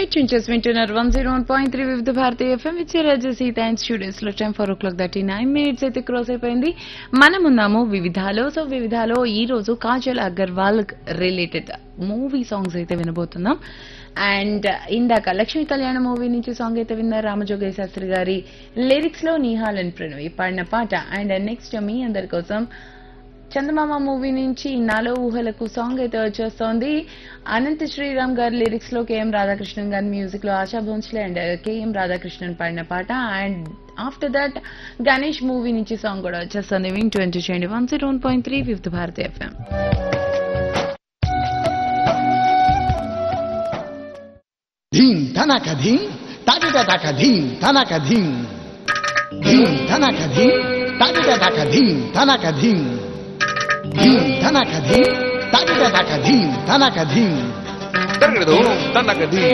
మీరు చూసి వింటున్నారు one zero one point three Vividh Bharati FM which రాజేసి థ్యాంక్స్ స్టూడియోస్ లో time four o'clock thirty nine minutes అయితే క్రాస్ అయిపోయింది మనం ఉన్నాము వివిధాలో సో వివిధాలో ఈ రోజు Kajal Agarwal related movie songs అయితే వినబోతున్నాం అండ్ ఇందాక లక్ష్మీ కళ్యాణ మూవీ నుంచి సాంగ్ అయితే విన్నారు రామజోగయ్య శాస్త్రి గారి లిరిక్స్ లో నిహాల్ అండ్ ప్రణవి పాడిన పాట అండ్ నెక్స్ట్ మీ అందరి కోసం చందమామ మూవీ నుంచి నాలో ఊహలకు సాంగ్ అయితే వచ్చేస్తోంది అనంత శ్రీరామ్ గారి లిరిక్స్ లో కేఎం రాధాకృష్ణన్ గారి మ్యూజిక్ లో ఆశా భోన్స్లే అండ్ కేఎం రాధాకృష్ణన్ పాడిన పాట and after that Ganesh movie నుంచి సాంగ్ కూడా వచ్చేస్తుంది వింటూ ఎంజాయ్ చేయండి one zero one point three ఫిఫ్త్ భారతి ఎఫ్ఎం ధీం ధనక ధీం తాగిట టక ధీం ధనక ధీం ధీం ధనక ధీం తాగిట టక ధీం ధనక ధీం ధీం ధనక ధీం తాగిట టక ధీం ధనక ధీం జరగదు తనకది